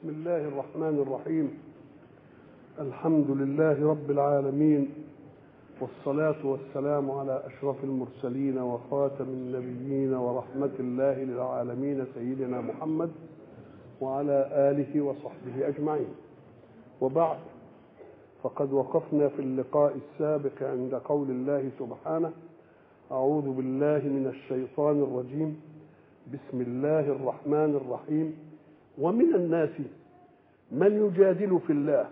بسم الله الرحمن الرحيم الحمد لله رب العالمين والصلاة والسلام على أشرف المرسلين وخاتم النبيين ورحمة الله للعالمين سيدنا محمد وعلى آله وصحبه أجمعين وبعد فقد وقفنا في اللقاء السابق عند قول الله سبحانه أعوذ بالله من الشيطان الرجيم بسم الله الرحمن الرحيم ومن الناس من يجادل في الله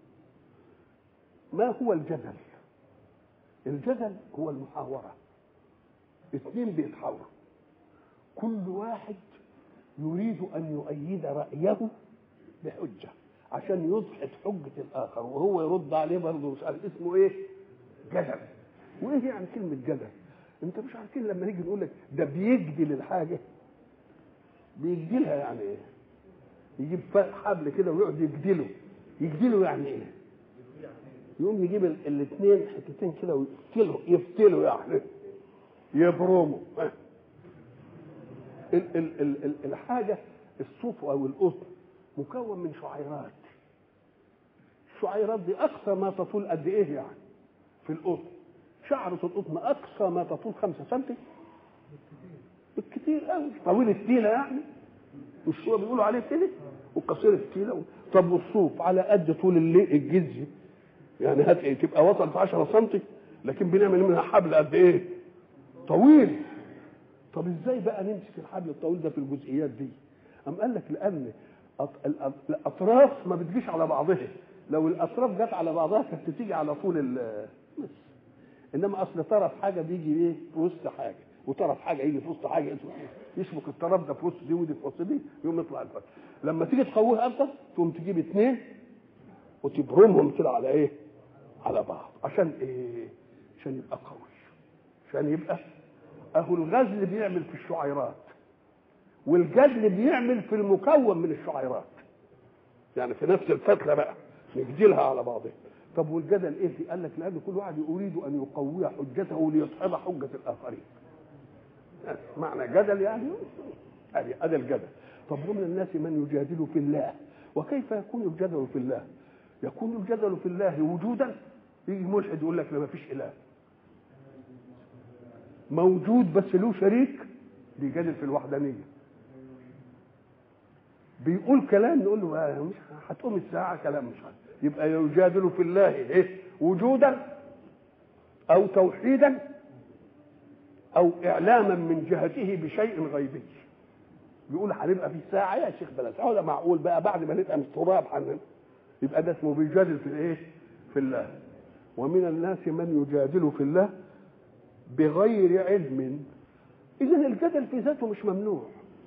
ما هو الجدل الجدل هو المحاورة اثنين بيتحاوروا كل واحد يريد أن يؤيد رأيه بحجة عشان يضحك حجة الآخر وهو يرد عليه برضه مش عارف اسمه إيه؟ جدل وإيه يعني كلمة جدل؟ أنت مش عارفين لما نيجي نقول لك ده بيجدل الحاجة بيجدلها يعني إيه؟ يجيب حبل كده ويقعد يجدله يجدله يعني إيه؟ يقوم يجيب الاثنين حتتين كده ويفتلوا يفتلوا يعني يبرموا ال ال ال ال الحاجة الصوف أو القطن مكون من شعيرات الشعيرات دي أقصى ما تطول قد إيه يعني في القطن شعرة القطن أقصى ما تطول خمسة سنتي بالكتير قوي طويل التيلة يعني مش هو بيقولوا عليه كده وقصير التيلة طب والصوف على قد طول الجزي يعني هات ايه تبقى وصل في 10 سم لكن بنعمل منها حبل قد ايه طويل طب ازاي بقى نمسك الحبل الطويل ده في الجزئيات دي ام قال لك لان الاطراف ما بتجيش على بعضها لو الاطراف جت على بعضها كانت تيجي على طول ال انما اصل طرف حاجه بيجي ايه في وسط حاجه وطرف حاجه يجي في وسط حاجه يشبك الطرف ده في وسط دي ودي في وسط دي يقوم يطلع الفرق لما تيجي تقويها اكتر تقوم تجيب اثنين وتبرمهم كده على ايه على بعض عشان ايه عشان يبقى قوي عشان يبقى اهو الغزل بيعمل في الشعيرات والجدل بيعمل في المكون من الشعيرات يعني في نفس الفتله بقى نجدلها على بعضها طب والجدل ايه دي؟ قال لك لان كل واحد يريد ان يقوي حجته ليصحب حجه الاخرين معنى جدل يعني ادي ادي الجدل طب ومن الناس من يجادل في الله وكيف يكون الجدل في الله يكون الجدل في الله وجودا يجي ملحد يقول لك ما فيش اله موجود بس له شريك بيجادل في الوحدانيه بيقول كلام نقول له مش هتقوم الساعه كلام مش عارف يبقى يجادل في الله ايه وجودا او توحيدا او اعلاما من جهته بشيء غيبي بيقول هنبقى في ساعه يا شيخ بلا ساعه ده معقول بقى بعد ما نبقى تراب حنن يبقى ده اسمه بيجادل في الايه في الله ومن الناس من يجادل في الله بغير علم اذا الجدل في ذاته مش ممنوع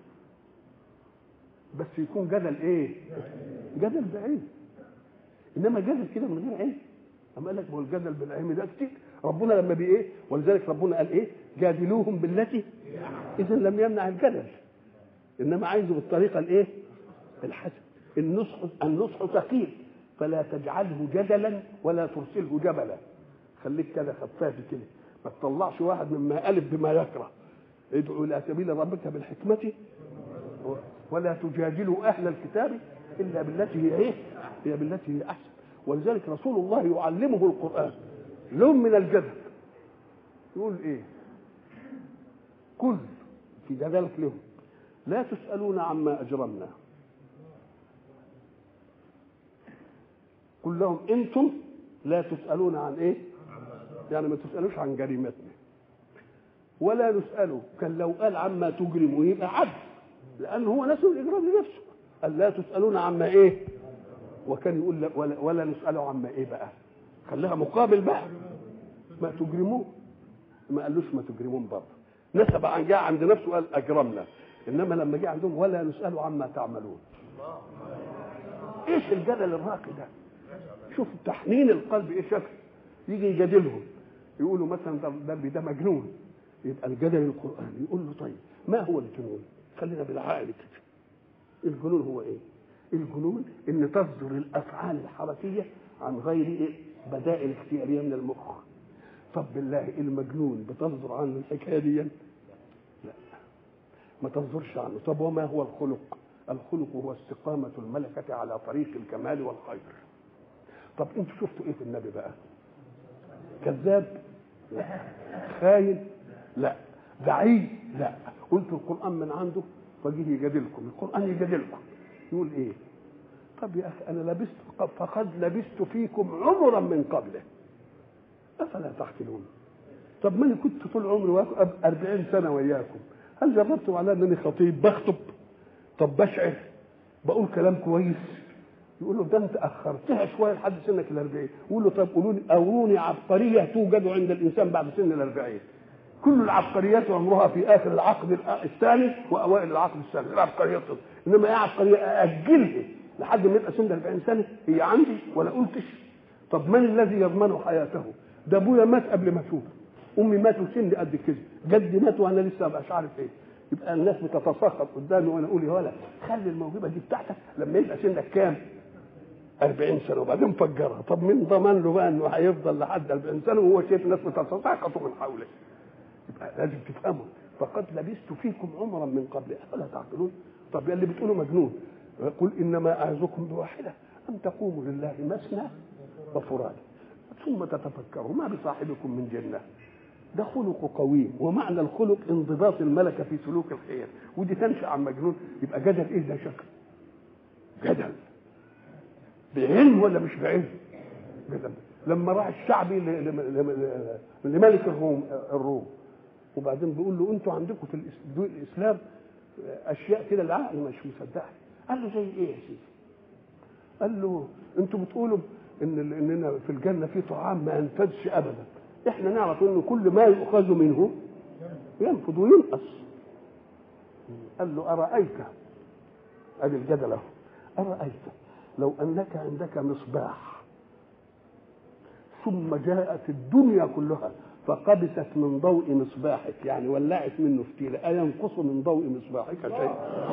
بس يكون جدل ايه جدل بعلم انما جدل كده من غير علم اما قال لك ما هو الجدل بالعلم ده كتير ربنا لما بي ايه ولذلك ربنا قال ايه جادلوهم بالتي اذا لم يمنع الجدل انما عايزه بالطريقه الايه الحسن النصح النصح ثقيل فلا تجعله جدلا ولا ترسله جبلا خليك كده خفاف كده ما تطلعش واحد مما الف بما يكره ادعو الى سبيل ربك بالحكمه ولا تجادلوا اهل الكتاب الا بالتي هي ايه؟ هي بالتي هي احسن ولذلك رسول الله يعلمه القران لون من الجدل يقول ايه؟ كل في جدلك لهم لا تسالون عما اجرمنا قل لهم انتم لا تسالون عن ايه يعني ما تسالوش عن جريمتنا ولا نساله كان لو قال عما تجرم ويبقى عبد لانه هو نسوا الاجرام لنفسه قال لا تسالون عما ايه وكان يقول ولا, ولا نساله عما ايه بقى خليها مقابل بقى ما تجرموه ما قالوش ما تجرمون برضه نسب عن جاء عند نفسه قال اجرمنا انما لما جه عندهم ولا نساله عما تعملون ايش الجدل الراقي ده شوف تحنين القلب ايه شكل يجي يجادلهم يقولوا مثلا ده ده, ده مجنون يبقى الجدل القراني يقول له طيب ما هو الجنون؟ خلينا بالعقل كده الجنون هو ايه؟ الجنون ان تصدر الافعال الحركيه عن غير إيه؟ بدائل اختياريه من المخ طب بالله المجنون بتصدر عنه الحكايه دي؟ لا ما تصدرش عنه طب وما هو الخلق؟ الخلق هو استقامة الملكة على طريق الكمال والخير طب انتوا شفتوا ايه في النبي بقى كذاب لا خاين لا دعي لا قلت القرآن من عنده فجيه يجادلكم القرآن يجادلكم يقول ايه طب يا اخي انا لبست فقد لبست فيكم عمرا من قبله افلا تعقلون طب ما انا كنت طول عمري واقف 40 سنه وياكم هل جربتم على انني خطيب بخطب طب بشعر بقول كلام كويس يقول له ده انت اخرتها شويه لحد سنك ال 40 يقول له طب قولوا لي اوروني عبقريه توجد عند الانسان بعد سن ال 40 كل العبقريات عمرها في اخر العقد الثاني واوائل العقد الثاني العبقريات انما ايه عبقريه ااجلها لحد ما يبقى سن 40 سنه هي عندي ولا قلتش طب من الذي يضمن حياته ده ابويا مات قبل ما اشوفه امي ماتوا سن قد كده جدي مات وانا لسه مش عارف ايه يبقى الناس بتتسخط قدامي وانا اقول يا ولا خلي الموهبه دي بتاعتك لما يبقى سنك كام 40 سنه وبعدين فجرها طب مين ضمن له بقى انه هيفضل لحد 40 سنه وهو شايف الناس بتتساقط من حوله يبقى لازم تفهموا فقد لبثت فيكم عمرا من قبل افلا تعقلون طب يا اللي بتقولوا مجنون قل انما اعظكم بواحده ان تقوموا لله مثنى وفرادى ثم تتفكروا ما بصاحبكم من جنه ده خلق قويم ومعنى الخلق انضباط الملكه في سلوك الخير ودي تنشا عن مجنون يبقى جدل ايه ده شكل جدل بعلم ولا مش بعلم جدل لما راح الشعبي لملك الروم الروم وبعدين بيقول له انتوا عندكم في الاسلام اشياء كده العقل مش مصدقها قال له زي ايه يا سيدي قال له انتوا بتقولوا ان اننا في الجنه في طعام ما ينفدش ابدا احنا نعرف انه كل ما يؤخذ منه ينفد وينقص قال له ارايت ادي الجدل اهو ارايت لو انك عندك مصباح ثم جاءت الدنيا كلها فقبست من ضوء مصباحك يعني ولعت منه فتيلة أينقص من ضوء مصباحك شيء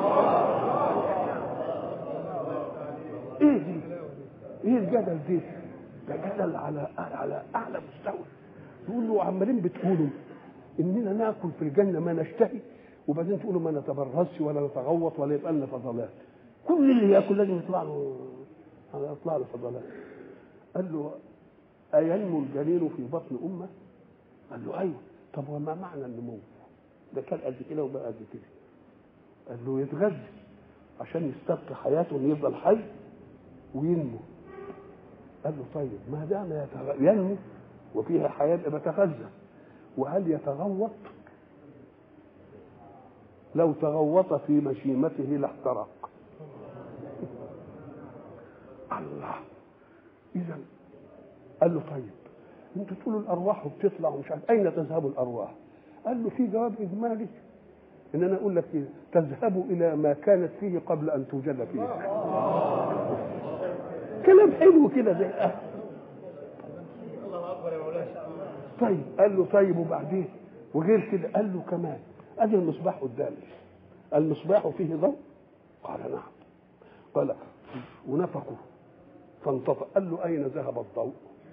ايه دي ايه الجدل دي ده جدل على على اعلى مستوى يقول له عمالين بتقولوا اننا ناكل في الجنه ما نشتهي وبعدين تقولوا ما نتبرزش ولا نتغوط ولا يبقى لنا فضلات كل اللي ياكل لازم يطلع له يطلع له فضلات قال له أينمو الجنين في بطن أمه؟ قال له أيوه طب وما معنى النمو؟ ده كان قد كده وبقى قد كده قال له يتغذى عشان يستبقي حياته انه يفضل حي وينمو قال له طيب ما دام ينمو وفيها حياه يبقى بتغذى وهل يتغوط؟ لو تغوط في مشيمته لاحترق الله اذا قال له طيب انتوا تقولوا الارواح بتطلع ومش عارف اين تذهب الارواح؟ قال له في جواب اجمالي ان انا اقول لك إيه؟ تذهب الى ما كانت فيه قبل ان توجد فيه كلام حلو كده زي أه. طيب قال له طيب وبعدين وغير كده قال له كمان ادي المصباح قدامي المصباح فيه ضوء قال نعم قال ونفخوا فانطفأ قال له اين ذهب الضوء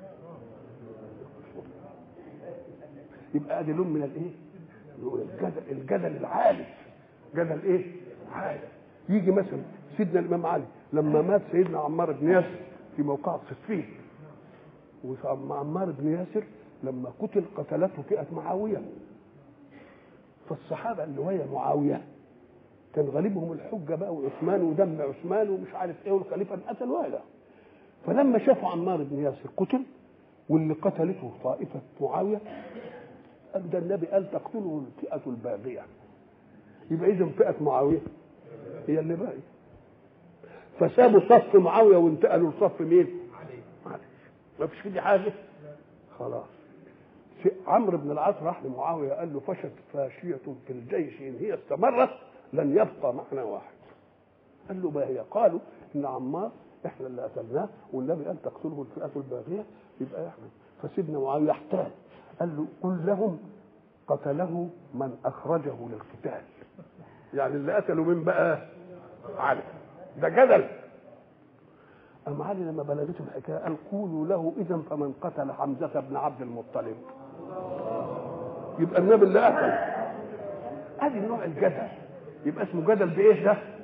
يبقى ادي لون من الايه الجدل الجدل العالي جدل ايه عالي يجي مثلا سيدنا الامام علي لما مات سيدنا عمار بن ياسر في موقع صفين وعمار بن ياسر لما قتل قتلته فئه معاويه فالصحابه اللي ويا معاويه كان غالبهم الحجه بقى وعثمان ودم عثمان ومش عارف ايه والخليفه انقتل ولا فلما شافوا عمار بن ياسر قتل واللي قتلته طائفه معاويه قال ده النبي قال تقتله الفئه الباغيه يبقى اذا فئه معاويه هي اللي باقيه فسابوا صف معاويه وانتقلوا لصف مين؟ علي ما فيش في حاجه خلاص عمرو بن العاص راح لمعاويه قال له فشت فاشيه في الجيش ان هي استمرت لن يبقى معنا واحد قال له ما هي قالوا ان عمار احنا اللي قتلناه والنبي قال تقتله الفئه الباغيه يبقى احنا فسيدنا معاويه احتال قال له قل لهم قتله من اخرجه للقتال يعني اللي قتلوا من بقى علي ده جدل أم علي لما بلغته الحكاية قال قولوا له إذا فمن قتل حمزة بن عبد المطلب يبقى النبي اللي قتل ادي نوع الجدل يبقى اسمه جدل بايه ده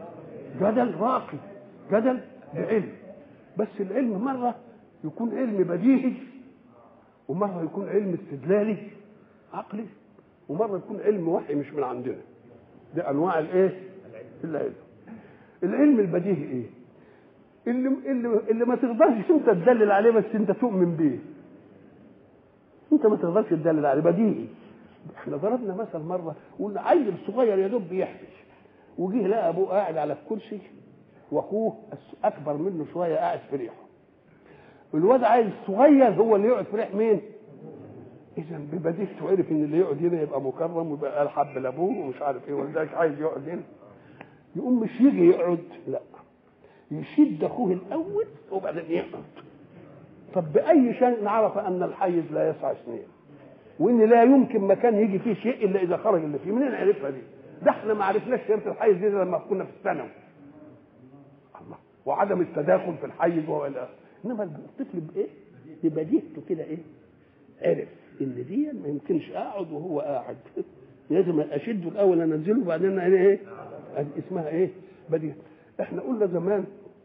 جدل راقي جدل بعلم بس العلم مره يكون علم بديهي ومره يكون علم استدلالي عقلي ومره يكون علم وحي مش من عندنا دي انواع الايه العلم العلم البديهي ايه اللي اللي اللي ما تقدرش انت تدلل عليه بس انت تؤمن بيه انت ما تقدرش تدلل عليه بديهي احنا ضربنا مثل مره قلنا عيل صغير يا دوب بيحكي وجه لقى ابوه قاعد على الكرسي واخوه اكبر منه شويه قاعد في ريحه الواد عيل صغير هو اللي يقعد في ريح مين؟ اذا ببديهته عرف ان اللي يقعد هنا يبقى مكرم ويبقى قال حب لابوه ومش عارف ايه ولذلك عايز يقعد هنا يقوم مش يجي يقعد لا يشد اخوه الاول وبعدين يقعد طب باي شيء نعرف ان الحيز لا يسعى اثنين وان لا يمكن مكان يجي فيه شيء الا اذا خرج اللي فيه منين عرفها دي ده احنا ما عرفناش شهاده الحيز دي لما كنا في الثانوي الله وعدم التداخل في الحيز وهو الى انما الطفل بايه ببديهته كده ايه عرف ان دي ما يمكنش اقعد وهو قاعد لازم اشده الاول انزله وبعدين انا ايه اسمها ايه بديهه احنا قلنا زمان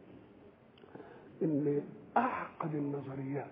ان اعقد النظريات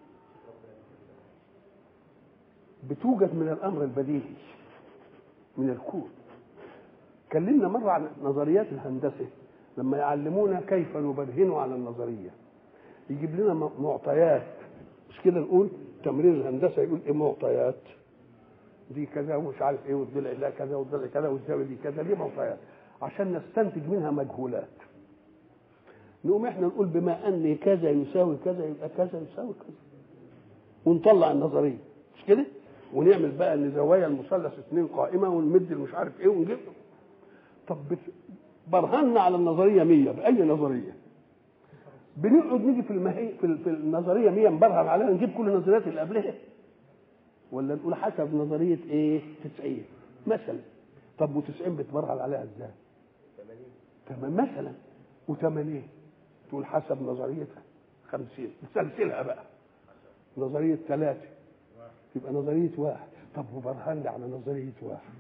بتوجد من الامر البديهي من الكون كلمنا مره عن نظريات الهندسه لما يعلمونا كيف نبرهن على النظريه يجيب لنا معطيات مش كده نقول تمرين الهندسه يقول ايه معطيات دي كذا ومش عارف ايه والضلع ده كذا والضلع كذا والزاويه دي كذا دي معطيات عشان نستنتج منها مجهولات نقوم احنا نقول بما ان كذا يساوي كذا يبقى كذا يساوي كذا ونطلع النظريه مش كده ونعمل بقى ان زوايا المثلث اثنين قائمه ونمد مش عارف ايه ونجيب طب برهنا على النظريه 100 باي نظريه بنقعد نيجي في المهي في, في النظريه 100 نبرهن عليها نجيب كل النظريات اللي قبلها ولا نقول حسب نظريه ايه 90 مثلا طب و90 بتبرهن عليها ازاي؟ تمام مثلا و80 تقول حسب نظريتها 50 تسلسلها بقى نظريه ثلاثه يبقى نظريه واحد طب وبرهن على نظريه واحد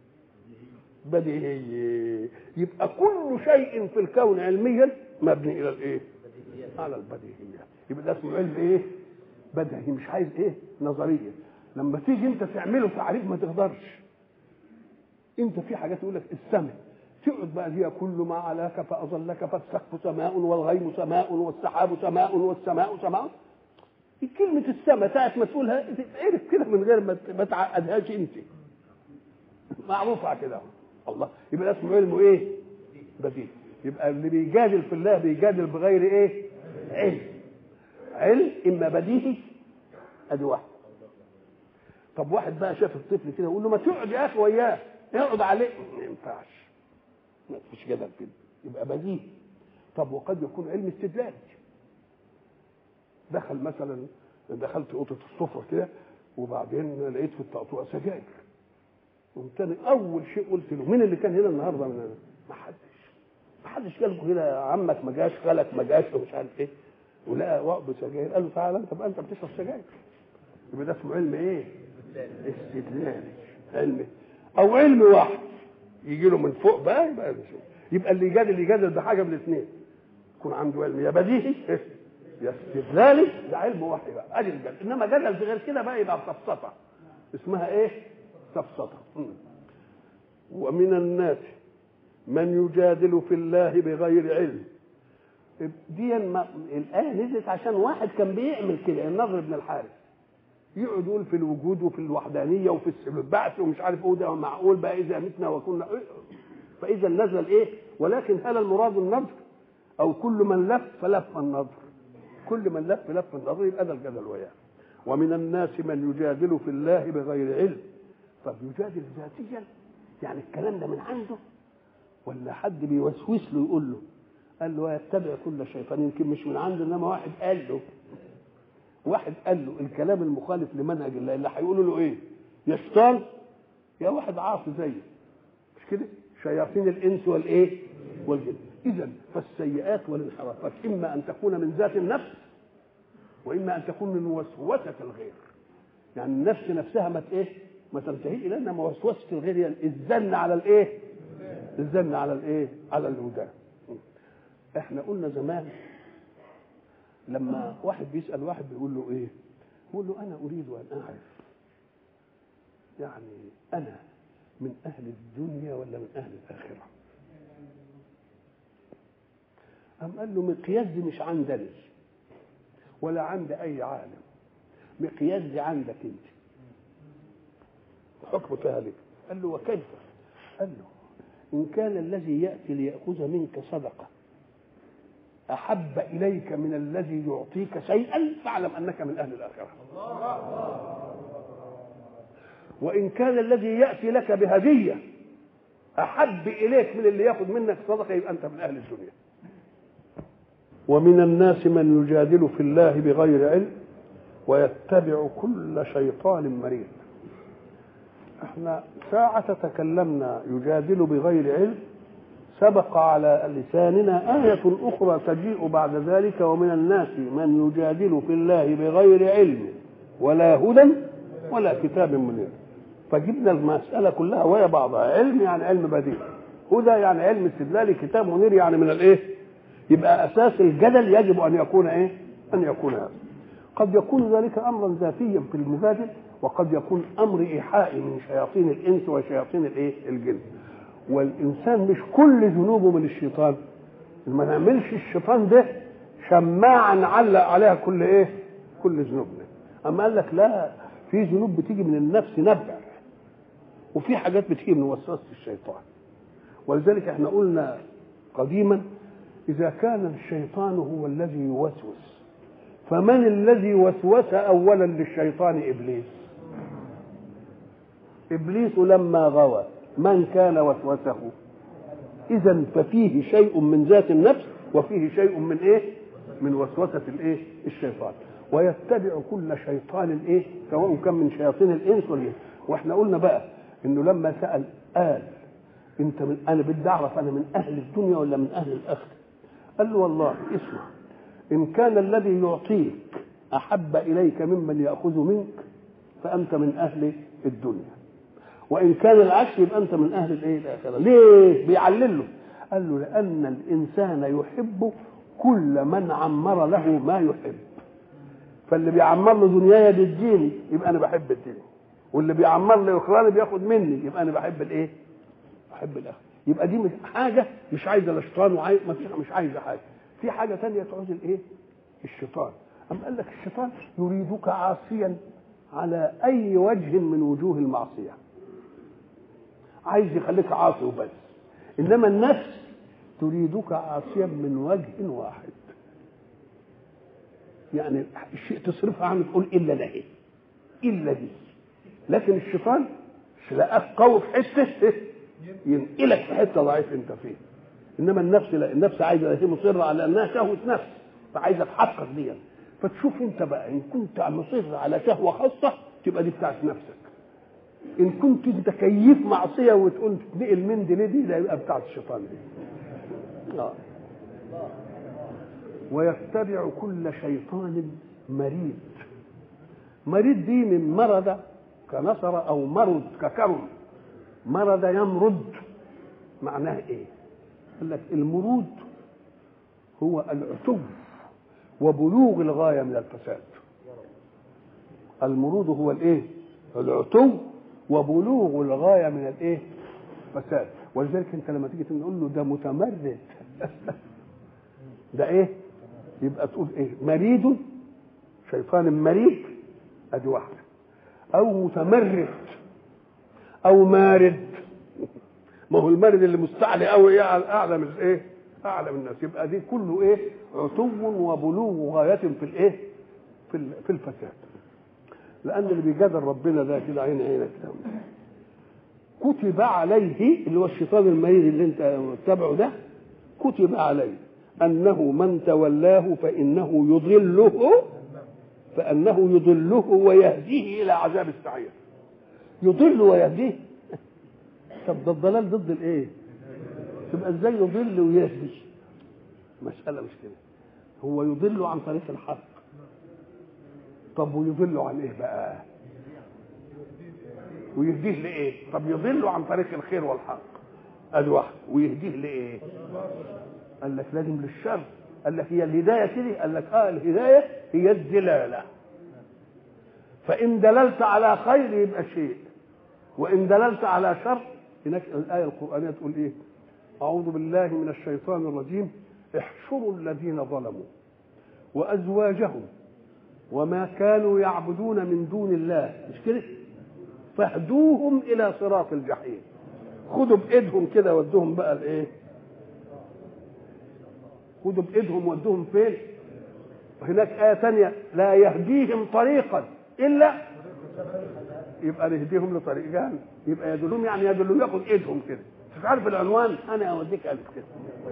بديهي يبقى كل شيء في الكون علميا مبني الى الايه؟ على البديهيات يبقى ده اسمه علم ايه؟ بديهي مش عايز ايه؟ نظريه لما تيجي انت تعمله تعريف ما تقدرش انت في حاجات يقول لك السماء تقعد بقى هي كل ما علاك فاظلك فالسقف سماء والغيم سماء والسحاب سماء والسماء سماء كلمة السماء ساعة ما تقولها تعرف كده من غير ما تعقدهاش انت معروفة كده الله يبقى ده اسمه علمه ايه؟ بديهي يبقى اللي بيجادل في الله بيجادل بغير ايه؟ علم علم اما بديهي ادي واحد طب واحد بقى شاف الطفل كده يقول له ما تقعد يا اخي وياه اقعد عليه ما ينفعش ما فيش جدل كده يبقى بديهي طب وقد يكون علم استدلال دخل مثلا دخلت اوضه السفره كده وبعدين لقيت في التقطوع سجاير قمت انا اول شيء قلت له مين اللي كان هنا النهارده من هنا؟ ما حدش ما حدش قال له هنا عمك ما جاش خالك ما جاش ومش عارف ايه ولقى وقب سجاير قال له تعالى انت بقى انت بتشرب سجاير يبقى ده اسمه علم ايه؟ استدلالي علم او علم واحد يجي له من فوق بقى يبقى يبقى اللي يجادل يجادل بحاجه من الاثنين يكون عنده علم يا بديهي يا استدلالي ده علم واحد بقى ادي الجدل انما جدل في غير كده بقى يبقى سفسطه اسمها ايه؟ سفسطه ومن الناس من يجادل في الله بغير علم دي الآية نزلت عشان واحد كان بيعمل كده النضر بن الحارث يقعد يقول في الوجود وفي الوحدانية وفي البعث ومش عارف ايه ده معقول بقى إذا متنا وكنا فإذا نزل إيه ولكن هل المراد النظر أو كل من لف فلف النظر كل من لف لف النظر يبقى ده الجدل وياه ومن الناس من يجادل في الله بغير علم طب يجادل ذاتيا يعني الكلام ده من عنده ولا حد بيوسوس له يقول له قال له يتبع كل شيطان يمكن مش من عنده انما واحد قال له واحد قال له الكلام المخالف لمنهج الله اللي هيقولوا له ايه يا شيطان يا واحد عاصي زيه مش كده شياطين الانس والايه والجن اذا فالسيئات والانحرافات اما ان تكون من ذات النفس واما ان تكون من وسوسه الغير يعني النفس نفسها ما ايه ما تنتهي الى انما وسوسه الغير هي الزن على الايه الزن على الايه على الهدى احنا قلنا زمان لما واحد بيسال واحد بيقول له ايه بيقول له انا اريد ان اعرف يعني انا من اهل الدنيا ولا من اهل الاخره أم قال له مقياس دي مش عندني ولا عند أي عالم مقياس دي عندك أنت حكم فيها لك قال له وكيف قال له إن كان الذي يأتي ليأخذ منك صدقة أحب إليك من الذي يعطيك شيئا فاعلم أنك من أهل الآخرة وإن كان الذي يأتي لك بهدية أحب إليك من اللي يأخذ منك صدقة يبقى أنت من أهل الدنيا ومن الناس من يجادل في الله بغير علم ويتبع كل شيطان مريض احنا ساعة تكلمنا يجادل بغير علم سبق على لساننا آية أخرى تجيء بعد ذلك ومن الناس من يجادل في الله بغير علم ولا هدى ولا كتاب منير فجبنا المسألة كلها وهي بعضها علم يعني علم بديع هدى يعني علم استدلالي كتاب منير يعني من الايه يبقى اساس الجدل يجب ان يكون ايه ان يكون هذا قد يكون ذلك امرا ذاتيا في المجادل وقد يكون امر ايحائي من شياطين الانس وشياطين الايه الجن والانسان مش كل ذنوبه من الشيطان ما نعملش الشيطان ده شماعه نعلق عليها كل ايه كل ذنوبنا اما قال لك لا في ذنوب بتيجي من النفس نبع وفي حاجات بتيجي من وسوسه الشيطان ولذلك احنا قلنا قديما إذا كان الشيطان هو الذي يوسوس فمن الذي وسوس أولا للشيطان إبليس إبليس لما غوى من كان وسوسه إذا ففيه شيء من ذات النفس وفيه شيء من إيه من وسوسة الإيه الشيطان ويتبع كل شيطان إيه سواء كان من شياطين الإنس والجن وإحنا قلنا بقى إنه لما سأل قال أنت من أنا بدي أعرف أنا من أهل الدنيا ولا من أهل الآخرة قال له والله اسمع إن كان الذي يعطيك أحب إليك ممن يأخذ منك فأنت من أهل الدنيا وإن كان العكس يبقى أنت من أهل الإيه الآخرة ليه بيعلل له قال له لأن الإنسان يحب كل من عمر له ما يحب فاللي بيعمر له دنياي بيديني يبقى أنا بحب الدنيا واللي بيعمر له أخراني بياخد مني يبقى أنا بحب الإيه بحب الآخرة يبقى دي مش حاجه مش عايزه لا شيطان وعايز ما فيش مش عايزه حاجه في حاجه ثانيه تعوز الايه الشيطان أم قال لك الشيطان يريدك عاصيا على اي وجه من وجوه المعصيه عايز يخليك عاصي وبس انما النفس تريدك عاصيا من وجه واحد يعني الشيء تصرفها عنه تقول الا ده الا دي لكن الشيطان تلاقاك قوي في حته ينقلك في حته ضعيف انت فيه انما النفس لا النفس عايزه هي مصره على انها شهوه نفس فعايزه تحقق دي فتشوف انت بقى ان كنت مصر على شهوه خاصه تبقى دي بتاعت نفسك ان كنت انت كيف معصيه وتقول تتنقل من دي لدي ده يبقى بتاعت الشيطان دي آه. ويتبع كل شيطان مريد مريد دي من مرض كنصر او مرض ككرم مرض يمرض معناه ايه قال لك المرود هو العتو وبلوغ الغايه من الفساد المرود هو الايه العتو وبلوغ الغايه من الايه فساد ولذلك انت لما تيجي تقول له ده متمرد ده ايه يبقى تقول ايه مريد شيطان مريد ادي واحده او متمرد او مارد ما هو المارد اللي مستعلي قوي اعلى من ايه اعلى من الناس يبقى دي كله ايه عتو وبلوغ غايه في الايه في في الفساد لان اللي بيجادل ربنا ده كده عين عينك كده كتب عليه اللي هو الشيطان المريض اللي انت تتبعه ده كتب عليه انه من تولاه فانه يضله فانه يضله ويهديه الى عذاب السعير يضل ويهديه طب ده الضلال ضد الايه تبقى ازاي يضل ويهدي مسألة مش كده هو يضل عن طريق الحق طب ويضل عن ايه بقى ويهديه لايه طب يضل عن طريق الخير والحق ادي واحد ويهديه لايه قال لك لازم للشر قال لك هي الهدايه كده قال لك اه الهدايه هي الدلاله فان دللت على خير يبقى شيء وان دللت على شر هناك الايه القرانيه تقول ايه اعوذ بالله من الشيطان الرجيم احشروا الذين ظلموا وازواجهم وما كانوا يعبدون من دون الله مش كده فاهدوهم الى صراط الجحيم خدوا بايدهم كده ودوهم بقى الايه خدوا بايدهم ودوهم فين وهناك آية ثانية لا يهديهم طريقا إلا يبقى نهديهم لطريق جهنم يبقى يدلهم يعني يدلهم ياخد ايدهم كده مش عارف العنوان انا اوديك الف كده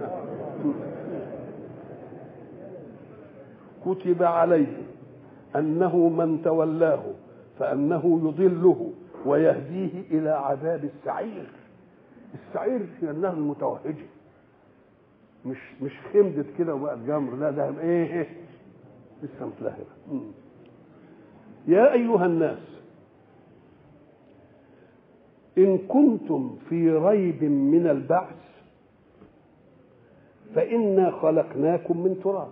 كتب عليه انه من تولاه فانه يضله ويهديه الى عذاب السعير السعير هي النار المتوهجه مش مش خمدت كده وبقت جمر لا ده ايه لسه متلهبه يا ايها الناس ان كنتم في ريب من البعث فانا خلقناكم من تراب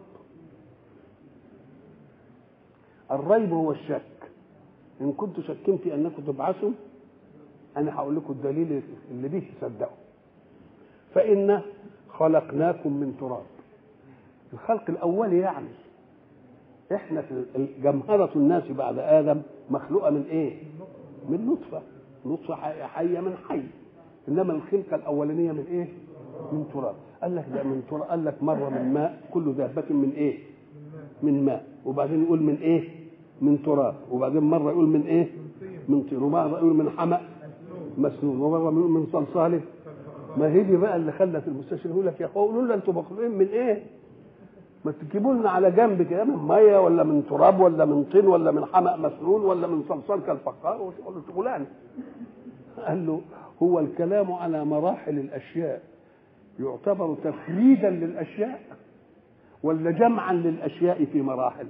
الريب هو الشك ان كنتم شاكين في انكم تبعثوا انا هقول لكم الدليل اللي بيه تصدقوا فانا خلقناكم من تراب الخلق الاولي يعني احنا في جمهرة الناس بعد ادم مخلوقه من ايه من نطفه نطفه حيه من حي انما الخلقه الاولانيه من ايه من تراب قال لك ده من تراب قال لك مره من ماء كل دابه من ايه من ماء وبعدين يقول من ايه من تراب وبعدين مره يقول من ايه من طين ومره يقول من حمأ مسنون ومره يقول من صلصال ما هي دي بقى اللي خلت المستشفى يقول لك يا اخويا قولوا لنا انتوا مخلوقين من ايه ما تجيبوا لنا على جنب كده من ميه ولا من تراب ولا من طين ولا من حمأ مسنون ولا من صلصال كالفخار وشغل شغلانه قال له هو الكلام على مراحل الاشياء يعتبر تفريدا للاشياء ولا جمعا للاشياء في مراحل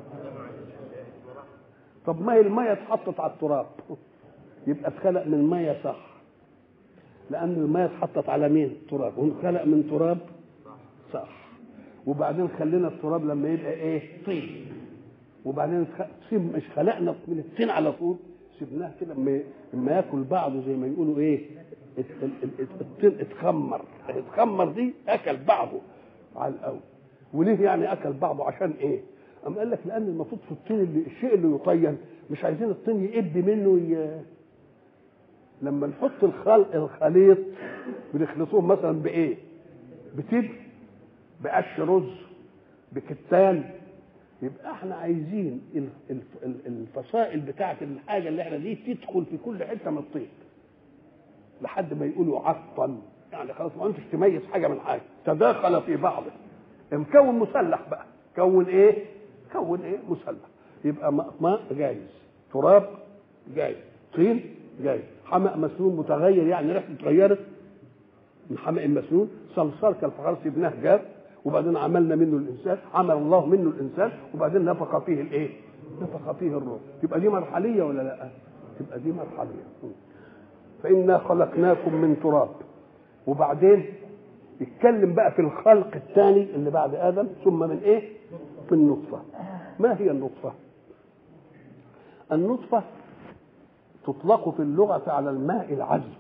طب ما هي الميه اتحطت على التراب يبقى اتخلق من ميه صح لان الميه اتحطت على مين تراب وانخلق من تراب صح وبعدين خلينا التراب لما يبقى ايه طين وبعدين سيب مش خلقنا من الطين على طول سيبناه كده لما لما ياكل بعضه زي ما يقولوا ايه الطين اتخمر اتخمر دي اكل بعضه على الاول وليه يعني اكل بعضه عشان ايه أم قال لك لان المفروض في الطين اللي الشيء اللي يطين مش عايزين الطين يقب منه ي... لما نحط الخلق الخليط بنخلطوه مثلا بايه بتبر بقش رز بكتان يبقى احنا عايزين الفصائل بتاعه الحاجه اللي احنا دي تدخل في كل حته من الطين لحد ما يقولوا عطا يعني خلاص ما انتش تميز حاجه من حاجه تداخل في بعضه مكون مسلح بقى كون ايه كون ايه مسلح يبقى ماء جايز تراب جايز طين جايز حمأ مسنون متغير يعني ريحته اتغيرت من حمأ مسنون صلصال كالفخار سيبناه جاب وبعدين عملنا منه الانسان عمل الله منه الانسان وبعدين نفخ فيه الايه نفخ فيه الروح يبقى دي مرحليه ولا لا تبقى دي مرحليه فانا خلقناكم من تراب وبعدين يتكلم بقى في الخلق الثاني اللي بعد ادم ثم من ايه من نطفه ما هي النطفه النطفه تطلق في اللغه على الماء العذب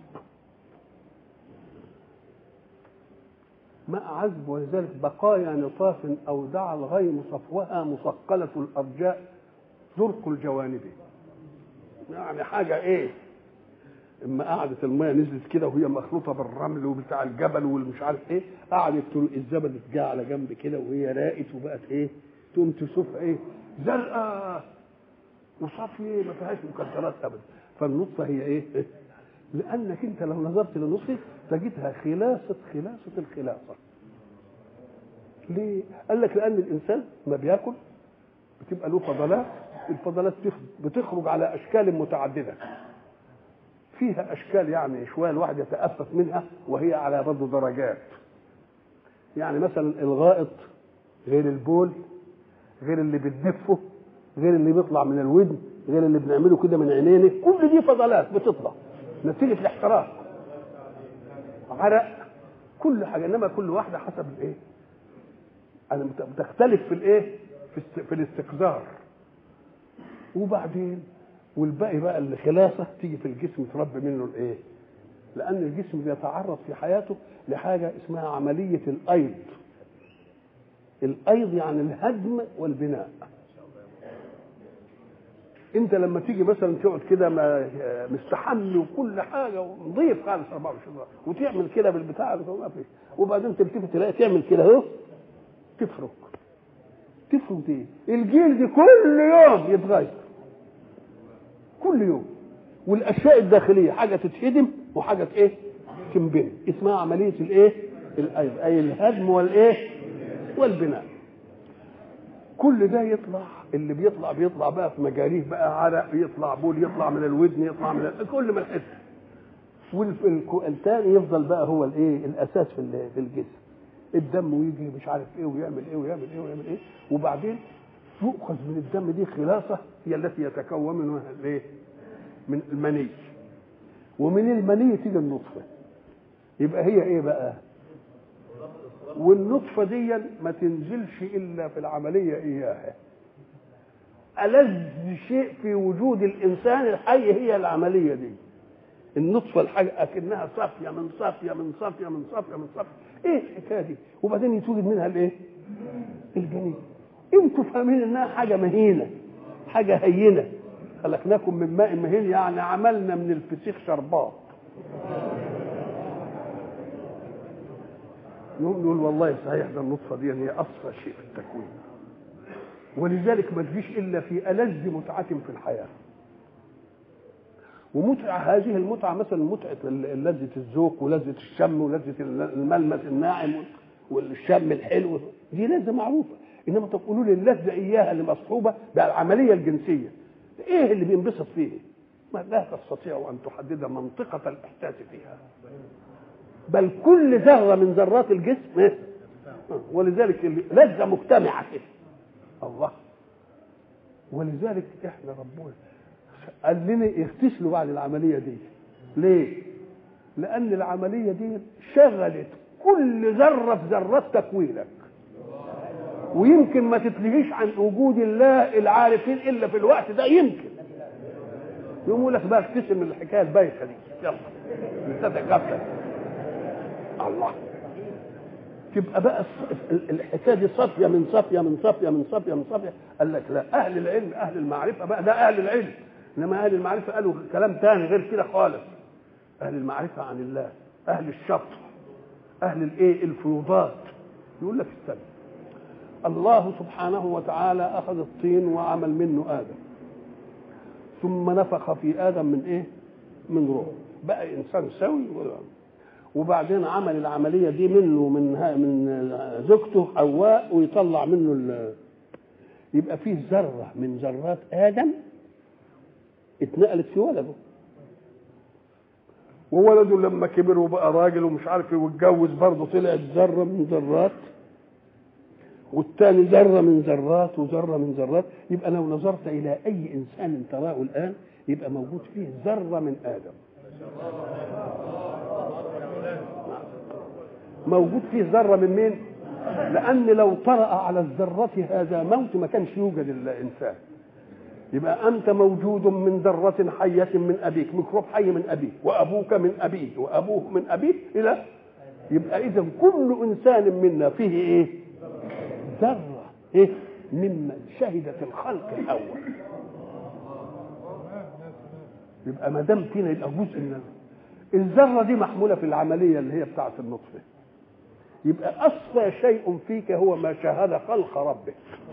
ماء عذب ولذلك بقايا نطاف اودع الغيم صفوها مثقله الارجاء زرق الجوانب يعني حاجه ايه اما قعدت الميه نزلت كده وهي مخلوطه بالرمل وبتاع الجبل والمش عارف ايه قعدت الزبد جه على جنب كده وهي راقت وبقت ايه تقوم تشوفها ايه زرقاء وصافيه ما فيهاش مكسرات ابدا فالنطفه هي ايه لانك انت لو نظرت للنطفه تجدها خلاصه خلاصه الخلاصه ليه قال لك لان الانسان ما بياكل بتبقى له فضلات الفضلات بتخرج على اشكال متعدده فيها اشكال يعني شويه الواحد يتأفف منها وهي على برضه درجات يعني مثلا الغائط غير البول غير اللي بتدفه غير اللي بيطلع من الودن غير اللي بنعمله كده من عينينا كل دي فضلات بتطلع نتيجه الاحتراق عرق كل حاجه انما كل واحده حسب الايه انا بت- بتختلف في الايه في, است... في الاستقذار وبعدين والباقي بقى الخلاصه تيجي في الجسم تربي منه الايه لان الجسم بيتعرض في حياته لحاجه اسمها عمليه الايض الايض يعني الهدم والبناء انت لما تيجي مثلا تقعد كده ما- مستحمي وكل حاجه ونظيف خالص 24 ساعه وتعمل كده بالبتاع ده ما فيش وبعدين تلتفت تلاقي تعمل كده اهو تفرك تفرك ايه؟ الجلد كل يوم يتغير كل يوم والاشياء الداخليه حاجه تتهدم وحاجه ايه؟ تنبني اسمها عمليه الايه؟ الايض اي الهدم والايه؟ والبناء كل ده يطلع اللي بيطلع بيطلع بقى في مجاريه بقى عرق يطلع بول يطلع من الودن يطلع من ال- كل من الحته والثاني يفضل بقى هو الايه الاساس في ال- في الجسم الدم ويجي مش عارف ايه ويعمل ايه ويعمل ايه ويعمل ايه وبعدين يؤخذ من الدم دي خلاصه هي التي يتكون منها الايه من المني ومن المني تيجي النطفه يبقى هي ايه بقى والنطفه دي ما تنزلش الا في العمليه اياها ألذ شيء في وجود الإنسان الحي هي العملية دي النطفة الحاجة أكنها صافية من صافية من صافية من صافية من صافية إيه الحكاية دي وبعدين يتولد منها الإيه الجنين انتوا فاهمين انها حاجة مهينة حاجة هينة خلقناكم من ماء مهين يعني عملنا من الفسيخ شربات نقوم نقول والله صحيح ده النطفة دي هي أصفى شيء في التكوين ولذلك ما تجيش الا في ألذ متعة في الحياة ومتعة هذه المتعة مثلا متعة ال- لذة الذوق ولذة الشم ولذة الملمس الناعم والشم الحلو دي لذة معروفة انما تقولوا لي اللذة اياها اللي مصحوبة بالعملية الجنسية ايه اللي بينبسط فيه؟ ما لا تستطيع ان تحدد منطقة الاحساس فيها بل كل ذرة من ذرات الجسم إيه؟ ولذلك لذة مجتمعة كده الله ولذلك احنا ربنا قال لنا اغتسلوا بعد العمليه دي ليه لان العمليه دي شغلت كل ذره في ذرات تكوينك ويمكن ما تتلهيش عن وجود الله العارفين الا في الوقت ده يمكن يقول لك بقى اغتسل من الحكايه البايخه دي يلا تتغفل الله تبقى بقى الص- ال- الحكايه دي صافيه من صافيه من صافيه من صافيه من صافيه قال لك لا اهل العلم اهل المعرفه بقى ده اهل العلم انما اهل المعرفه قالوا كلام تاني غير كده خالص اهل المعرفه عن الله اهل الشطر اهل الايه الفيوضات يقول لك استنى الله سبحانه وتعالى اخذ الطين وعمل منه ادم ثم نفخ في ادم من ايه من روح بقى انسان سوي وبعدين عمل العمليه دي منه من ها من زوجته حواء ويطلع منه ال- يبقى فيه ذره من ذرات ادم اتنقلت في ولده وولده لما كبر وبقى راجل ومش عارف ايه واتجوز برضه طلعت ذره من ذرات والتاني ذره من ذرات وذره من ذرات يبقى لو نظرت الى اي انسان تراه الان يبقى موجود فيه ذره من ادم موجود فيه ذره من مين لان لو طرا على الذره هذا موت ما كانش يوجد الانسان يبقى انت موجود من ذره حيه من ابيك ميكروب حي من ابيك وابوك من ابيه وابوه من ابيه الى يبقى اذا كل انسان منا فيه ايه ذره ايه ممن شهدت الخلق الاول يبقى ما دام فينا يبقى جزء من الذره دي محموله في العمليه اللي هي بتاعه النطفه يبقى اصفى شيء فيك هو ما شاهد خلق ربك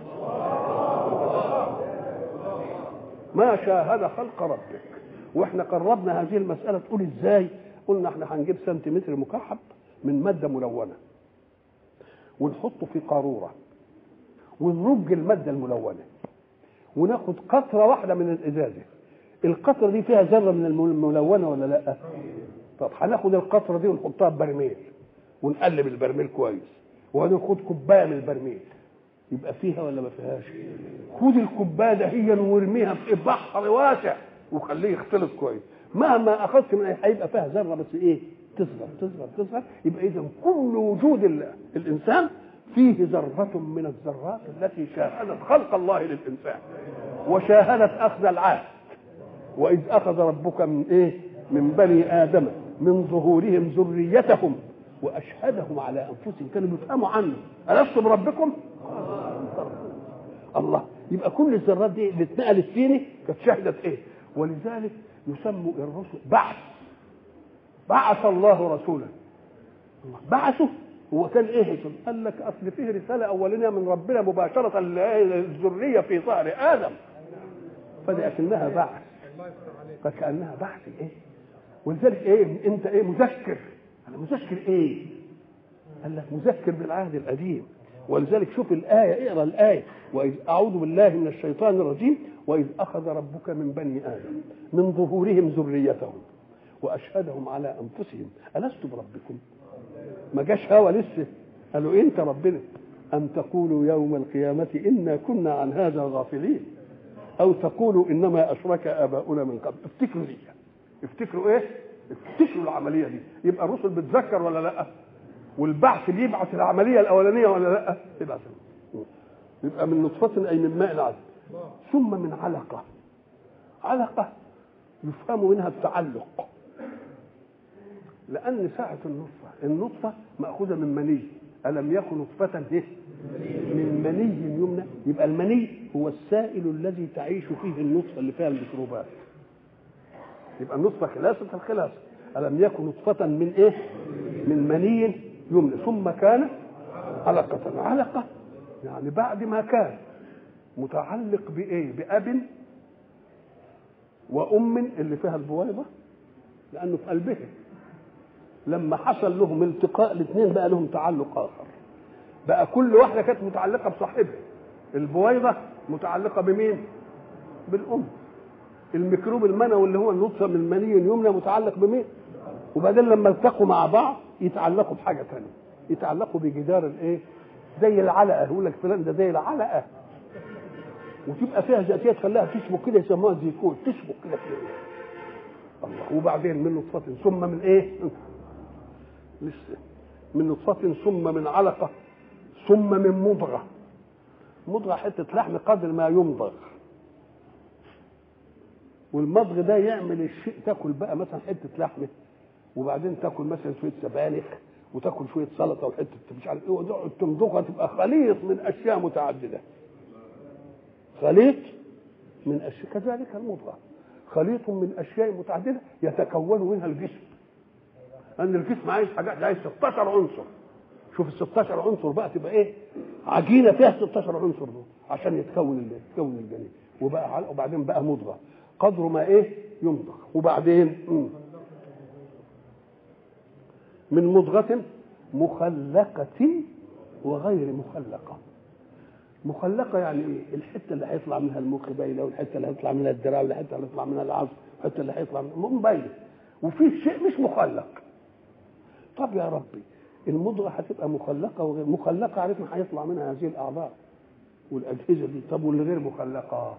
ما شاهد خلق ربك واحنا قربنا هذه المساله تقول ازاي قلنا احنا هنجيب سنتيمتر مكعب من ماده ملونه ونحطه في قاروره ونرج الماده الملونه وناخد قطره واحده من الازازه القطره دي فيها ذره من الملونه ولا لا طب هناخد القطره دي ونحطها في برميل ونقلب البرميل كويس وهناخد كوبايه من البرميل يبقى فيها ولا ما فيهاش خد الكوبايه دهيا وارميها في بحر واسع وخليه يختلط كويس مهما اخذت من هيبقى فيها ذره بس ايه تصغر تصغر تصغر يبقى اذا كل وجود ال- الانسان فيه ذرة من الذرات التي شاهدت خلق الله للإنسان وشاهدت أخذ العهد وإذ أخذ ربك من إيه؟ من بني آدم من ظهورهم ذريتهم وأشهدهم على أنفسهم كانوا بيفهموا عنه ألست بربكم؟ الله يبقى كل الذرات دي اللي اتنقلت فيني كانت شهدت ايه؟ ولذلك يسموا الرسل بعث بعث الله رسولا بعثه هو كان ايه قال لك اصل فيه رساله اولانيه من ربنا مباشره للذريه في ظهر ادم فدي اكنها بعث فكانها بعث ايه ولذلك ايه انت ايه مذكر انا مذكر ايه قال لك مذكر بالعهد القديم ولذلك شوف الآية اقرا الآية وإذ أعوذ بالله من الشيطان الرجيم وإذ أخذ ربك من بني آدم من ظهورهم ذريتهم وأشهدهم على أنفسهم ألست بربكم؟ ما جاش هوا لسه قالوا إيه أنت ربنا أم تقولوا يوم القيامة إنا كنا عن هذا غافلين أو تقولوا إنما أشرك آباؤنا من قبل افتكروا دي افتكروا إيه؟ افتكروا العملية دي يبقى الرسل بتذكر ولا لأ؟ والبعث بيبعث العمليه الاولانيه ولا لا؟ يبعث يبقى من نطفة أي من ماء عذب ثم من علقة علقة يفهم منها التعلق لأن ساعة النطفة النطفة مأخوذة من مني ألم يكن نطفة إيه؟ من مني يمنى يبقى المني هو السائل الذي تعيش فيه النطفة اللي فيها الميكروبات يبقى النطفة خلاصة الخلاصة ألم يكن نطفة من إيه؟ من مني يمنى ثم كان علقة علقة يعني بعد ما كان متعلق بإيه؟ بأب وأم اللي فيها البويضة لأنه في قلبها لما حصل لهم التقاء الاثنين بقى لهم تعلق آخر بقى كل واحدة كانت متعلقة بصاحبها البويضة متعلقة بمين؟ بالأم الميكروب المنوي اللي هو النطفة من المني اليمنى متعلق بمين؟ وبعدين لما التقوا مع بعض يتعلقوا بحاجه ثانيه يتعلقوا بجدار الايه زي العلقه يقول لك فلان ده زي العلقه وتبقى فيها ذاتيه تخليها تشبك كده يسموها زيكون تشبك كده في الله وبعدين من نطفه ثم من ايه لسه من نطفه ثم من علقه ثم من مضغه مضغه حته لحم قدر ما يمضغ والمضغ ده يعمل الشيء تاكل بقى مثلا حته لحمه وبعدين تاكل مثلا شويه سبانخ وتاكل شويه سلطه وحته مش عارف ايه وتقعد تمضغها تبقى خليط من اشياء متعدده خليط من اشياء كذلك المضغه خليط من اشياء متعدده يتكون منها الجسم لان الجسم عايز حاجات عايز 16 عنصر شوف ال 16 عنصر بقى تبقى ايه عجينه فيها 16 عنصر دول عشان يتكون يتكون الجنين وبقى وبعدين بقى مضغه قدر ما ايه يمضغ وبعدين مم. من مضغة مخلقة وغير مخلقة مخلقة يعني ايه؟ الحتة اللي هيطلع منها المخ باينة والحتة اللي هيطلع منها الدراع والحتة اللي هيطلع منها العظم والحتة اللي هيطلع منها مبين وفي شيء مش مخلق طب يا ربي المضغة هتبقى مخلقة وغير مخلقة عرفنا هيطلع منها هذه الأعضاء والأجهزة دي طب واللي غير مخلقة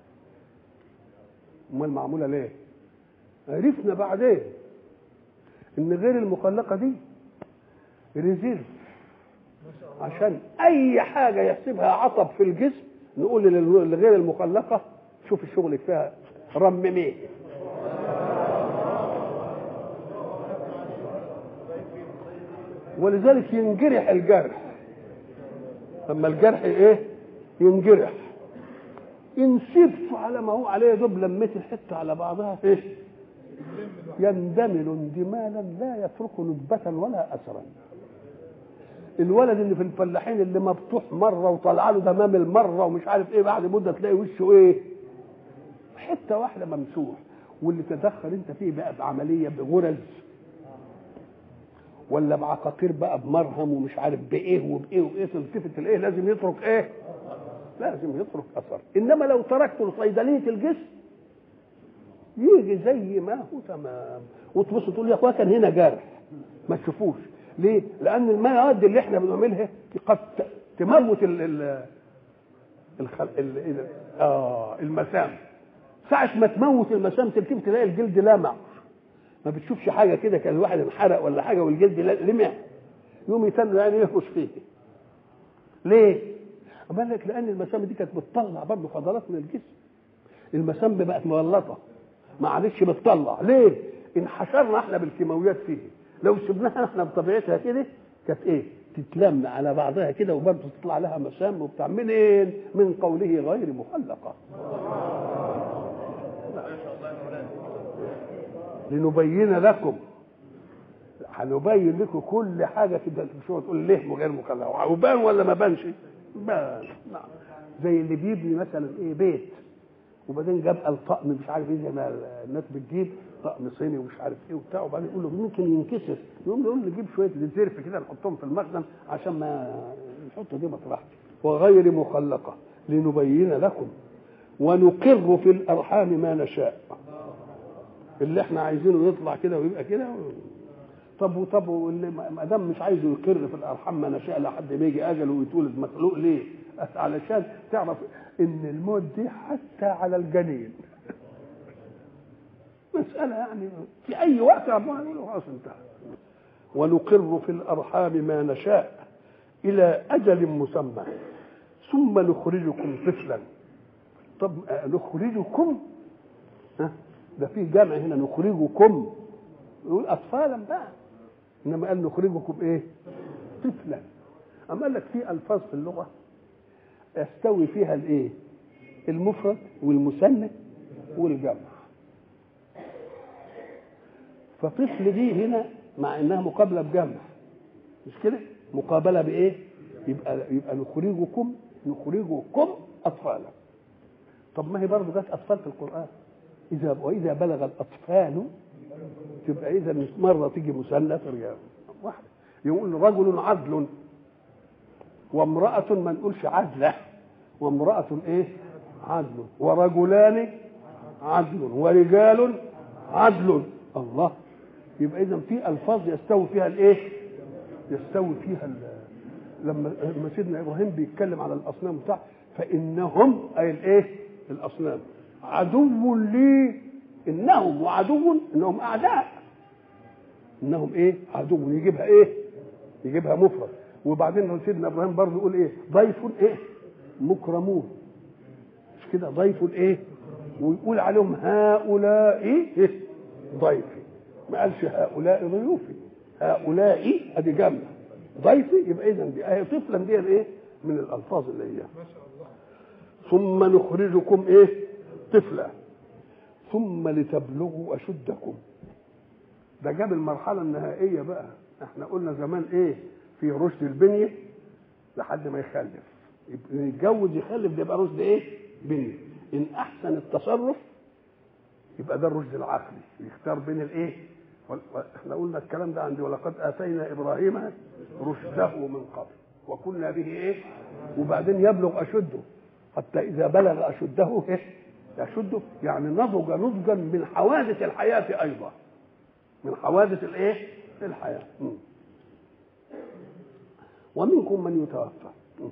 أمال معمولة ليه؟ عرفنا بعدين ان غير المخلقه دي ريزيرف عشان اي حاجه يحسبها عطب في الجسم نقول لغير المخلقه شوف الشغل فيها رمميه ولذلك ينجرح الجرح لما الجرح ايه ينجرح ان سبته على ما هو عليه دوب لميت الحته على بعضها ايه يندمل اندمالا لا يترك ندبة ولا أثرا الولد اللي في الفلاحين اللي مفتوح مرة وطلع له دمامل مرة ومش عارف ايه بعد مدة تلاقي وشه ايه حتة واحدة ممسوح واللي تدخل انت فيه بقى بعملية بغرز ولا بعقاقير بقى بمرهم ومش عارف بايه وبايه وبايه تلتفت الايه لازم يترك ايه لازم يترك اثر انما لو تركته لصيدليه الجسم يجي زي ما هو تمام وتبص تقول يا اخويا كان هنا جرح ما تشوفوش ليه؟ لان المواد اللي احنا بنعملها قد تموت ال ال الخل... ال... ال... اه المسام ساعة ما تموت المسام تلتفت تلاقي الجلد لامع ما بتشوفش حاجة كده كان الواحد انحرق ولا حاجة والجلد لمع يوم يتنوا يعني يهرش فيه ليه؟ قال لك لان المسام دي كانت بتطلع برضه فضلات من الجسم المسام بقت مغلطه ما عادتش بتطلع ليه؟ انحشرنا احنا بالكيماويات فيه لو سبناها احنا بطبيعتها كده كانت ايه؟ تتلم على بعضها كده وبرضه تطلع لها مسام وبتاع منين؟ من قوله غير مخلقه لنبين لكم هنبين لكم كل حاجه كده مش تقول ليه غير مخلقه وبان ولا ما بانش؟ بان نعم زي اللي بيبني مثلا ايه بيت وبعدين جاب الطقم مش عارف ايه زي ما الناس بتجيب طقم صيني ومش عارف ايه وبتاع وبعدين يقول له ممكن ينكسر يقوم يقول نجيب شويه زرف كده نحطهم في المخزن عشان ما نحط دي مطرحتي وغير مخلقه لنبين لكم ونقر في الارحام ما نشاء اللي احنا عايزينه يطلع كده ويبقى كده طب وطب واللي ما دام مش عايزه يقر في الارحام ما نشاء لحد ما يجي اجله ويتولد مخلوق ليه؟ علشان تعرف ان الموت دي حتى على الجنين مسألة يعني في أي وقت ربنا يقول خلاص انتهى ونقر في الأرحام ما نشاء إلى أجل مسمى ثم نخرجكم طفلا طب نخرجكم ها ده في جمع هنا نخرجكم يقول أطفالا بقى إنما قال نخرجكم إيه؟ طفلا أما قال لك في ألفاظ في اللغة يستوي فيها الإيه؟ المفرد والمثنى والجمع فطفل دي هنا مع انها مقابله بجمع مش كده مقابله بايه يبقى يبقى نخرجكم نخرجكم اطفالا طب ما هي برضه جت اطفال في القران اذا واذا بلغ الاطفال تبقى اذا مره تيجي مثنى ترجع واحده يقول رجل عدل وامراه ما نقولش عدله وامراه ايه عدل ورجلان عدل ورجال عدل الله يبقى اذا في الفاظ يستوي فيها الايه يستوي فيها ال لما لما سيدنا ابراهيم بيتكلم على الاصنام بتاع فانهم اي الايه الاصنام عدو لي انهم وعدو انهم اعداء انهم ايه عدو يجيبها ايه يجيبها مفرد وبعدين سيدنا ابراهيم برضه يقول ايه ضيف ايه مكرمون مش كده ضيف ايه ويقول عليهم هؤلاء إيه؟ ضيفي ما قالش هؤلاء ضيوفي هؤلاء ادي جمع ضيفي يبقى اذا دي ايه طفلا دي ايه من الالفاظ اللي هي ما شاء الله ثم نخرجكم ايه طفلا ثم لتبلغوا اشدكم ده جاب المرحله النهائيه بقى احنا قلنا زمان ايه في رشد البنيه لحد ما يخلف يتجوز يخلف ده يبقى رشد ايه بنيه ان احسن التصرف يبقى ده الرشد العقلي يختار بين الايه احنا قلنا الكلام ده عندي ولقد اتينا ابراهيم رشده من قبل وكنا به ايه وبعدين يبلغ اشده حتى اذا بلغ اشده ايه يشده يعني نضج نضجا من حوادث الحياه ايضا من حوادث الايه الحياه م. ومنكم من يتوفى م.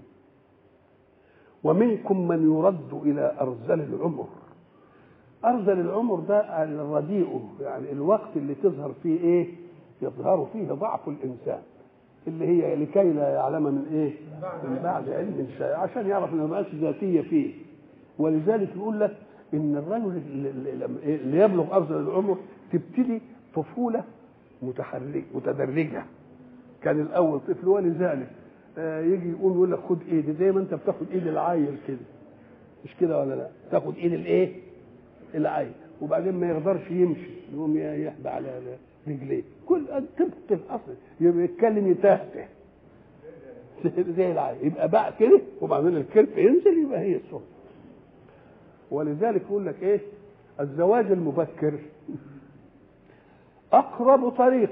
ومنكم من يرد الى ارذل العمر ارذل العمر ده الرديء يعني الوقت اللي تظهر فيه ايه يظهر فيه ضعف الانسان اللي هي لكي لا يعلم من ايه من بعد علم شيء عشان يعرف ان ما ذاتيه فيه ولذلك يقول لك ان الرجل اللي يبلغ ارذل العمر تبتدي طفوله متحركه متدرجه كان الاول طفل ولذلك آه يجي يقول يقول لك خد ايدي زي ما انت بتاخد ايد العيل كده مش كده ولا لا تاخد ايد الايه العين وبعدين ما يقدرش يمشي يقوم يحبى على رجليه كل طبق الاصل يبقى يتكلم يتهته زي العين يبقى بقى كده وبعدين الكرب ينزل يبقى هي الصوت ولذلك يقول لك ايه الزواج المبكر اقرب طريق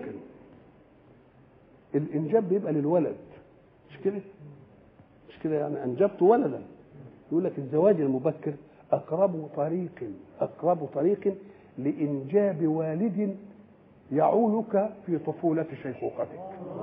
الانجاب بيبقى للولد مش كده مش كده يعني انجبت ولدا يقول لك الزواج المبكر أقرب طريق أقرب طريق لإنجاب والد يعولك في طفولة شيخوختك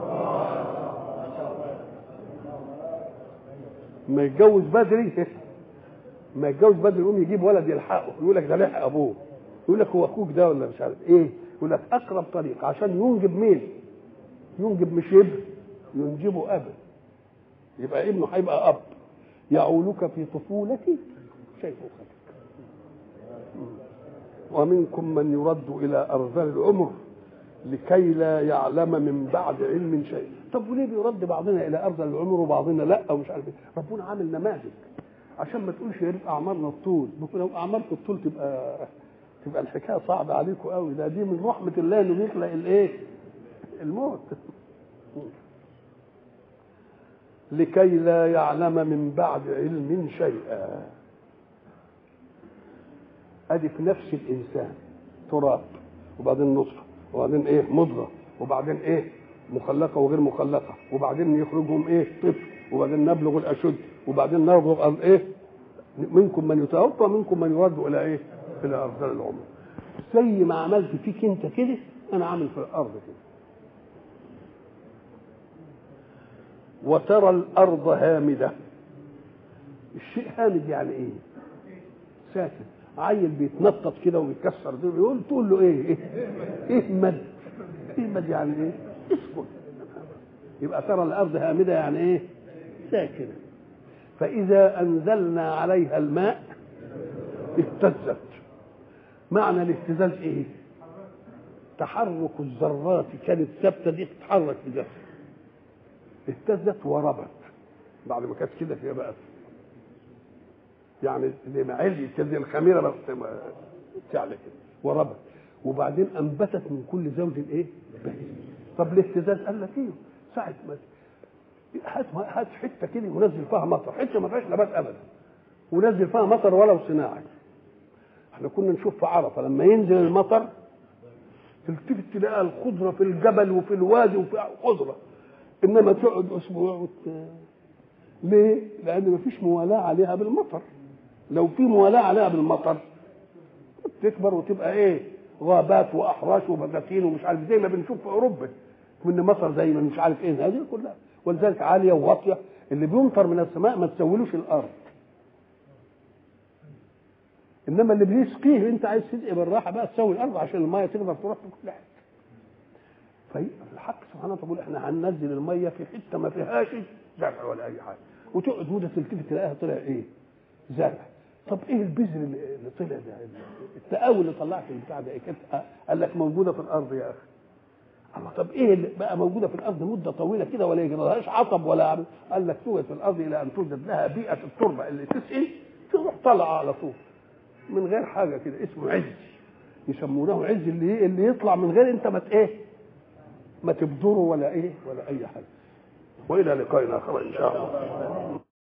ما يتجوز بدري ما يتجوز بدري يقوم يجيب ولد يلحقه يقول لك ده لحق ابوه يقول لك هو اخوك ده ولا مش عارف ايه يقول لك اقرب طريق عشان ينجب مين ينجب مش ابن ينجبه ابا يبقى ابنه هيبقى اب يعولك في طفولتي شيخوختك ومنكم من يرد الى ارذل العمر لكي لا يعلم من بعد علم شيء طب وليه بيرد بعضنا الى ارذل العمر وبعضنا لا ومش عارف ايه ربنا عامل نماذج عشان ما تقولش يا ريت اعمارنا الطول لو اعماركم الطول تبقى تبقى الحكايه صعبه عليكم قوي ده دي من رحمه الله انه بيخلق الايه الموت لكي لا يعلم من بعد علم شيئا ادي في نفس الانسان تراب وبعدين نطفه وبعدين ايه مضغه وبعدين ايه مخلقه وغير مخلقه وبعدين يخرجهم ايه طفل وبعدين نبلغ الاشد وبعدين نبلغ ايه منكم من يتوفى ومنكم من يرد الى ايه الى ارذل العمر زي ما عملت فيك انت كده انا عامل في الارض كده وترى الارض هامده الشيء هامد يعني ايه ساكن عيل بيتنطط كده ويكسر دي يقول تقول له ايه ايه اهمد اهمد يعني ايه اسكت يبقى ترى الارض هامده يعني ايه ساكنه فاذا انزلنا عليها الماء اهتزت معنى الاهتزاز ايه تحرك الذرات كانت ثابته دي تتحرك بجسم اهتزت وربت بعد ما كانت كده هي بقت يعني زي ما علي زي الخميره بس تعلى كده وربت وبعدين انبتت من كل زوج ايه بهيج طب الاهتزاز قال لك ايه ساعه ما هات هات حته كده ونزل فيها مطر حته ما فيهاش نبات ابدا ونزل فيها مطر ولو صناعي احنا كنا نشوف في عرفه لما ينزل المطر تلتفت تلاقي الخضره في الجبل وفي الوادي وفي خضره انما تقعد اسبوع وت... ليه؟ لان مفيش موالاه عليها بالمطر لو في موالاه عليها بالمطر تكبر وتبقى ايه؟ غابات واحراش وبساتين ومش عارف زي ما بنشوف في اوروبا من مصر زي ما مش عارف ايه هذه كلها ولذلك عاليه وواطيه اللي بيمطر من السماء ما تسولوش الارض انما اللي بيسقيه انت عايز تسقي بالراحه بقى تسوي الارض عشان الميه تقدر تروح في كل حته فالحق سبحانه وتعالى بيقول احنا هننزل الميه في حته ما فيهاش زرع ولا اي حاجه وتقعد مده تلتفت تلاقيها طلع ايه؟ زرع طب ايه البذر اللي طلع ده؟ التقاوي اللي طلعت البتاع ده إيه؟ كانت قال لك موجوده في الارض يا اخي الله طب ايه اللي بقى موجوده في الارض مده طويله كده ولا يجرالهاش عطب ولا عم. قال لك توجد في الارض الى ان توجد لها بيئه التربه اللي تسقي تروح طالعه على طول من غير حاجه كده اسمه عز يسمونه عز اللي اللي يطلع من غير انت ما ايه ما تبذره ولا ايه ولا اي حاجه والى لقاء اخر ان شاء الله